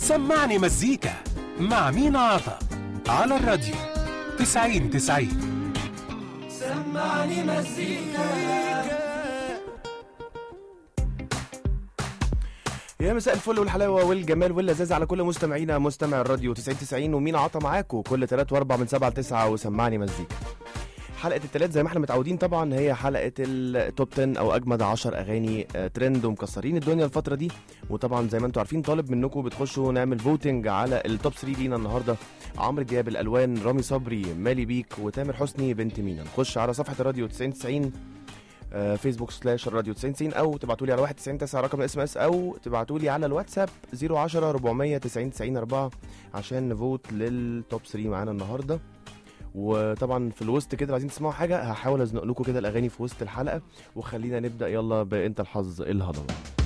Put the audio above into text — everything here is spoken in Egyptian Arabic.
سمعني مزيكا مع مينا عطا على الراديو 90 90 سمعني مزيكا يا مساء الفل والحلاوه والجمال واللذاذه على كل مستمعينا مستمع الراديو 9090 ومين عطى معاكم كل 3 و4 من 7 ل 9 وسمعني مزيكا حلقه التلات زي ما احنا متعودين طبعا هي حلقه التوب 10 او اجمد 10 اغاني آه، ترند ومكسرين الدنيا الفتره دي وطبعا زي ما انتم عارفين طالب منكم بتخشوا نعمل فوتنج على التوب 3 لينا النهارده عمرو دياب الالوان رامي صبري مالي بيك وتامر حسني بنت مينا نخش على صفحه الراديو 9090 آه، فيسبوك سلاش الراديو 9090 او تبعتوا لي على 199 رقم الاس ام اس او تبعتوا لي على الواتساب 010 490 90 4 عشان نفوت للتوب 3 معانا النهارده وطبعا في الوسط كده لو عايزين تسمعوا حاجه هحاول ازنق لكم كده الاغاني في وسط الحلقه وخلينا نبدا يلا بانت الحظ الهضبه